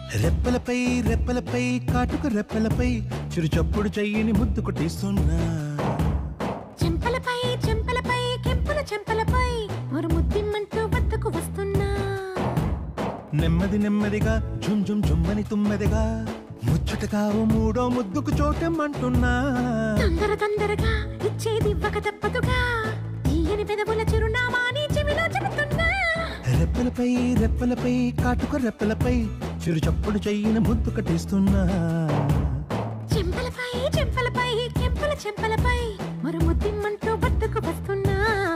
రెప్పలపై రెప్పలపై కాటుక రెప్పలపై చిరు చప్పుడు చెయ్యిని ముద్దు కొట్టిస్తున్నా చెంపలపై చెంపలపై కెంపుల చెంపలపై మరి ముద్దిమ్మంటూ వద్దకు వస్తున్నా నెమ్మది నెమ్మదిగా ఝుమ్ ఝుమ్ ఝుమ్మని తుమ్మెదిగా ముచ్చటగా ఓ మూడో ముద్దుకు చోటెమ్మంటున్నా తొందర తొందరగా ఇచ్చేది ఇవ్వక తప్పదుగా తీయని పెదవుల చిరునామా నీ చెవిలో చెబుతున్నా రెప్పలపై రెప్పలపై కాటుక రెప్పలపై చిరు చప్పుడు చెయ్యిని ముద్దు కట్టిస్తున్నా చెంపలపై చెంపలపై కెంపుల చెంపలపై మరి ముద్దిమ్మంటూ వద్దకు వస్తున్నా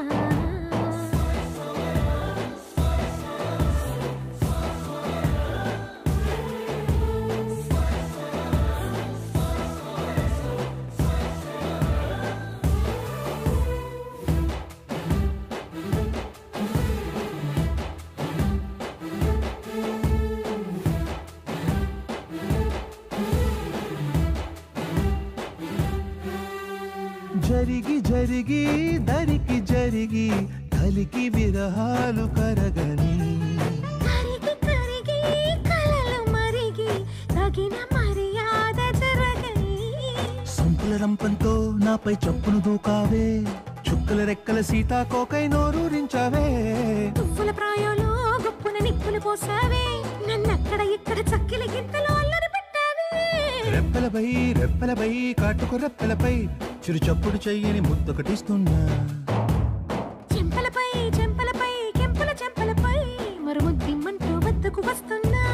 జరిగి జరిగి దరికి జరిగి కలికి విరహాలు కరగని కరిగి కరిగి కలలు మరిగి తగిన మర్యాద జరగని సొంపుల రంపంతో నాపై చప్పును దూకావే చుక్కల రెక్కల సీతాకోకై నోరూరించావే తువ్వుల ప్రాయంలో గొప్పున నిప్పులు పోసావే నన్నక్కడ ఇక్కడ చక్కిలి గింతలో అల్లరి పెట్టావే రెప్పలపై రెప్పలపై కాటుకు రెప్పలపై చిరు చప్పుడు చెయ్యని ముద్దు కట్టిస్తున్నా చెంపలపై చెంపలపై కెంపుల చెంపలపై మరి ముద్దిమ్మంటూ వద్దకు వస్తున్నా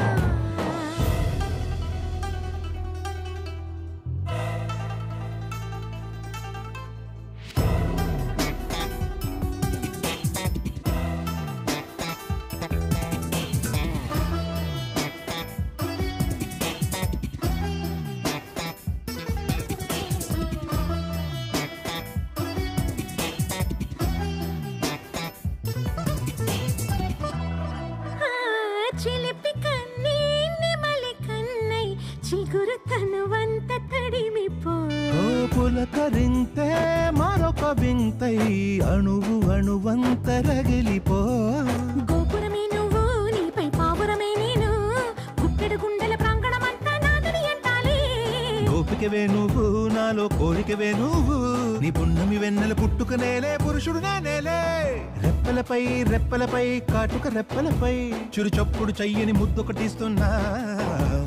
ఆ, చిలిపి కన్నీ నెమలి కన్నై చిగురు తనువంత తడిమిపో ఓ పులకరింతే మరొక వింతై అణువు అణువంత రగిలిపో గోపురమే నువ్వు నీపై పావురమే నేను గుప్పెడు గుండెల ప్రాంగణమంతా నాదని అంటాలి గోపికవే నువ్వు నాలో కోరికవే నువ్వు నీ పున్నమి వెన్నెల పుట్టుక నేలే పురుషుడు నేలే రెప్పలపై రెప్పలపై కాటుక రెప్పలపై చిరు చప్పుడు చెయ్యని ముద్దు కట్టిస్తున్నా